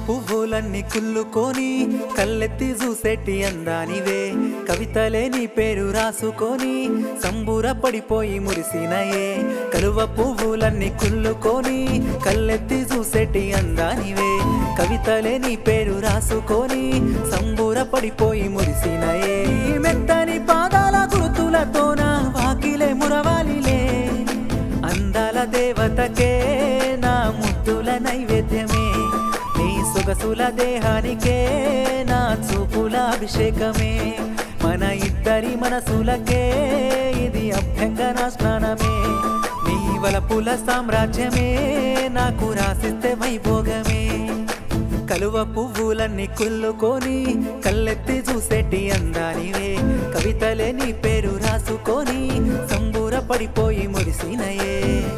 పువ్వులన్నీ కుల్లుకొని కళ్ళెత్తి చూసేటి అందానివే కవితలే నీ పేరు రాసుకొని సంబూర పడిపోయి మురిసినయే కలువ పువ్వులన్నీ కుల్లుకొని కళ్ళెత్తి చూసేటి అందానివే కవితలే నీ పేరు రాసుకొని సంబూర పడిపోయి మురిసినయే ఈ మెత్తని పాదాల గుర్తులతోన వాకిలే మురవాలిలే అందాల దేవతకే నా ముద్దుల నైవేద్యమే నీ సొగసుల దేహానికే నా చూపుల అభిషేకమే మన ఇద్దరి మనసులకే ఇది అభ్యంగన స్నానమే నీ వలపుల సామ్రాజ్యమే నాకు రాసిస్తే వైభోగమే కలువ పువ్వులన్నీ కుల్లుకొని కళ్ళెత్తి చూసేటి అందానివే కవితలే నీ పేరు రాసుకొని సంబూర పడిపోయి మురిసినయే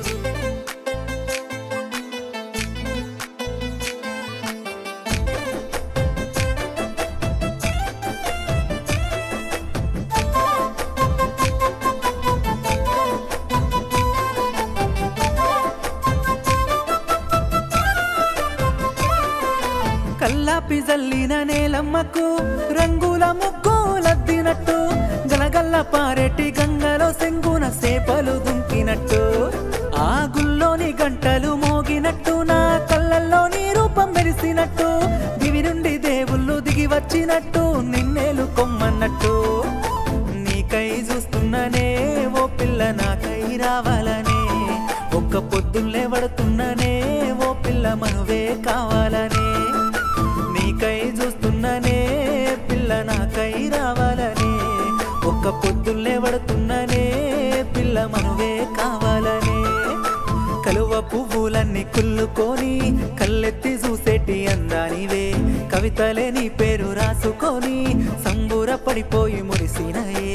కల్లాపి జల్లిన నేలమ్మకు రంగుల ముగ్గులద్దినట్టు గలగల్ల పారెటి గంగలో సెంగున సేపలు దుంకినట్టు ఆ గుల్లోని గంటలు మోగినట్టు నా కళ్ళల్లో నీ రూపం మెరిసినట్టు దివి నుండి దేవుళ్ళు దిగి వచ్చినట్టు నిన్నేలు కొమ్మన్నట్టు నీకై చూస్తున్ననే ఓ పిల్ల నాకై రావాలనే ఒక్క పొద్దుల్లే పడుతున్ననే ఓ పిల్ల మనువే కావాలనే నీకై చూస్తున్ననే పిల్ల నాకై రావాలనే ఒక్క పొద్దుల్లే పడుతున్ననే పిల్ల మనువే కావాలనే కలువ పువ్వులన్నీ కుల్లుకొని కళ్ళెత్తి చూసేటి అందానివే కవితలే నీ పేరు రాసుకొని సంబూర పడిపోయి మురిసినయే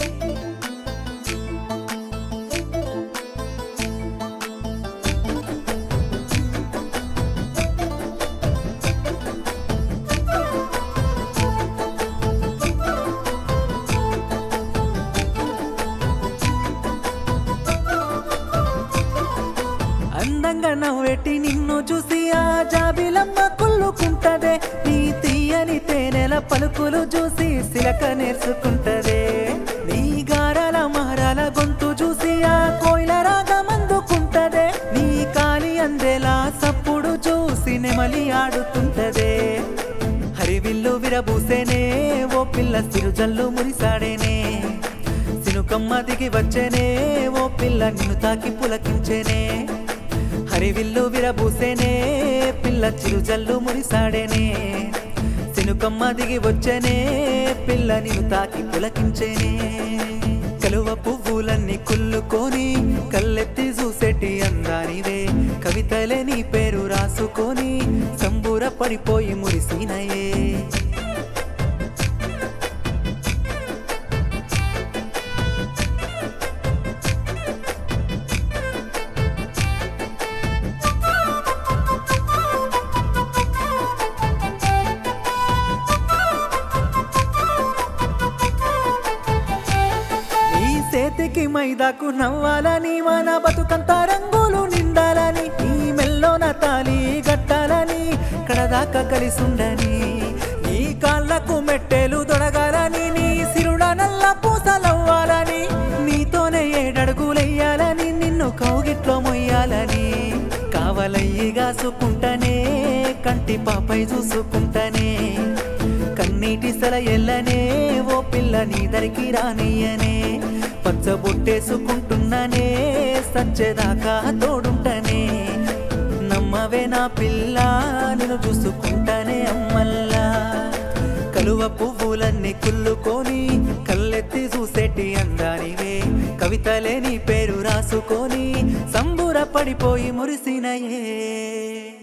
అందంగా నవ్వెట్టి నిన్ను చూసి ఆ జాబిలమ్మ కుళ్ళుకుంటదే నీ తీయని తేనెల పలుకులు చూసి సిలక నేర్చుకుంటదే నీ గారాల మహారాల గొంతు చూసి ఆ కోయిల రాగమందుకుంటదే నీ కాలి అందేలా సప్పుడు చూసి నెమలి ఆడుతుంటదే హరివిల్లు విరబూసేనే ఓ పిల్ల సిరుజల్లు మురిసాడేనే సినుకమ్మ దిగి వచ్చేనే ఓ పిల్ల నిన్ను తాకి పులకించేనే హరివిల్లు విరబూసేనే పిల్ల చిరుజల్లు మురిసాడేనే సినుకమ్మ దిగి వచ్చేనే పిల్ల నిన్ను తాకి పులకించేనే కలువ పువ్వులన్నీ కుల్లుకొని కళ్ళెత్తి చూసేటి అందానివే కవితలే నీ పేరు రాసుకొని సంబూర పడిపోయి మురిసినయే నీ చేతికి మైదాకు నవ్వాలని మన బతుకంతా రంగులు నిండాలని నీ మెల్లోన తాలి గట్టాలని కడదాకా కలిసుండని నీ కాళ్ళకు మెట్టెలు దొడగాలని నీ సిరుడ నల్ల పూసలవ్వాలని నీతోనే ఏడడుగులెయ్యాలని నిన్ను కౌగిట్లో మొయ్యాలని కావలయ్యిగా సుకుంటనే కంటి పాపై చూసుకుంటనే కన్నీటి సల ఎల్లనే ఓ పిల్ల నీ దరికి రానియనే పచ్చబొట్టేసుకుంటున్నానే సచ్చేదాకా తోడుంటనే నమ్మవే నా పిల్ల నేను చూసుకుంటానే అమ్మల్లా కలువ పువ్వులన్నీ కుల్లుకొని కళ్ళెత్తి చూసేటి అందానివే కవితలే నీ పేరు రాసుకొని సంబుర పడిపోయి మురిసినయే